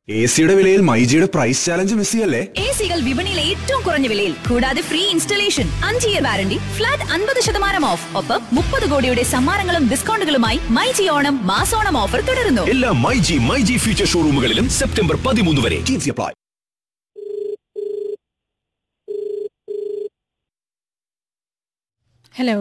A സിയുടെ വിലയിൽ മൈജിയുടെ പ്രൈസ് ചാലഞ്ച് മിസ് ചെയ്യല്ലേ എ സികൾ വിപണിയിലെ ഏറ്റവും കുറഞ്ഞ വിലയിൽ കൂടാതെ ഫ്രീ ഇൻസ്റ്റലേഷൻ അഞ്ച് ഇയർ വാറണ്ടി ഫ്ലാറ്റ് അൻപത് ശതമാനം ഓഫ് ഒപ്പം മുപ്പത് കോടിയുടെ സമ്മാനങ്ങളും ഡിസ്കൗണ്ടുകളുമായി മൈജി ഓണം മാസോണം ഓഫർ തുടരുന്നു എല്ലാ മൈജി മൈജി ഫ്യൂച്ചർ ഷോറൂമുകളിലും സെപ്റ്റംബർ പതിമൂന്ന് വരെ ടീംസി അപ്ലൈ ഹലോ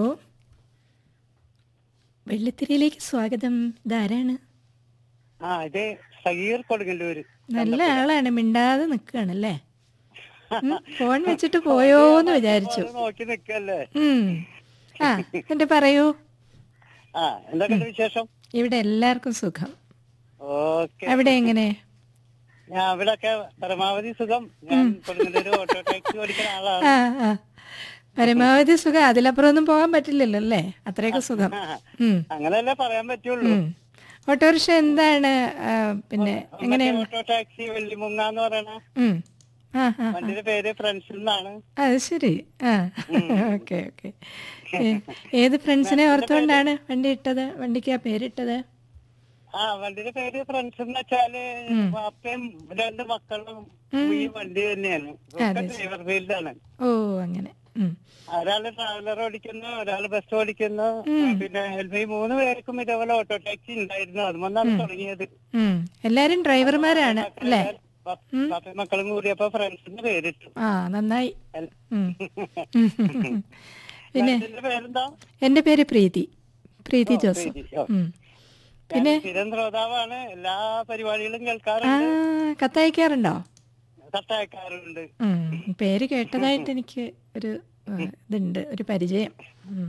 വെള്ളിത്തിരിയിലേക്ക് സ്വാഗതം ഇതാരാണ് ആ ഇത് സഗീർ കൊടുങ്ങല്ലൂര് നല്ല ആളാണ് മിണ്ടാതെ നിൽക്കുകയാണല്ലേ ഫോൺ വെച്ചിട്ട് പോയോന്ന് വിചാരിച്ചു അത് നോക്കി നിക്കല്ലേ ഉം. ആ എന്നിട്ട് പറയൂ ആ എന്തൊക്കെയുണ്ട് വിശേഷം ഇവിടെ എല്ലാവർക്കും സുഖം ഓക്കെ അവിടെ എങ്ങനെ ഞാൻ അവിടൊക്കെ പരമാവധി സുഖം ഞാൻ കൊടുങ്ങല്ലൂര് ഓട്ടോ ടാക്സി ഓടിക്കുന്ന ആളാണ് ആ ആ പരമാവധി സുഖം അതിലപ്പുറം ഒന്നും പോകാൻ പറ്റില്ലല്ലോ അല്ലേ അത്രയൊക്കെ സുഖം ഉം. അങ്ങനെയല്ലേ പറയാൻ പറ്റുള്ളൂ ഉം. ഓട്ടോറിക്ഷ എന്താണ് ആ, പിന്നെ എങ്ങനെയാണ് ഓട്ടോ ടാക്സി വെള്ളിമുങ്ങ എന്ന് പറയണ ഉം. ആ ആ വണ്ടിയുടെ പേര് ഫ്രണ്ട്സിൽ നിന്നാണ് അത് ശരി ആ ഓക്കെ ഓക്കെ ഏത് ഫ്രണ്ട്സിനെ ഓർത്തുകൊണ്ടാണ് വണ്ടി ഇട്ടത് വണ്ടിക്ക് ആ പേരിട്ടത് ആ വണ്ടിയുടെ പേര് ഫ്രണ്ട്സ് എന്ന് വെച്ചാല് പാപ്പയും രണ്ട് മക്കളും ഈ വണ്ടി തന്നെയാണ് ഒക്കെ ഡ്രൈവർ ഫീൽഡാണ് ഓ അങ്ങനെ ഉം. ഒരാള് ട്രാവലർ ഓടിക്കുന്നു ഒരാള് ബസ് ഓടിക്കുന്നു പിന്നെ ഈ മൂന്ന് പേർക്കും ഇതേപോലെ ഓട്ടോ ടാക്സി ഉണ്ടായിരുന്നു അതുകൊണ്ടാണ് തുടങ്ങിയത് ഉം. എല്ലാരും ഡ്രൈവർമാരാണ് അല്ലേ പാപ്പ മക്കളും കൂടിയപ്പോ ഫ്രണ്ട്സിന്റെ പേരിട്ടു ആ നന്നായി എൽ- ഉം. ഉം. പിന്നെ ഫ്രണ്ട്സിന്റെ പേരെന്താ എൻ്റെ പേര് പ്രീതി പ്രീതി ജോസഫ് പ്രീതി, ഓ. ഉം. പിന്നെ സ്ഥിരം ശ്രോതാവാണ് എല്ലാ പരിപാടികളും ആ കേൾക്കാറുണ്ട് കത്തയക്കാറുണ്ടോ കത്തയക്കാറുണ്ട് ഉം. പേര് കേട്ടതായിട്ട് എനിക്ക് ഒരു ആ, ഇതുണ്ട് ഒരു പരിചയം ഉം.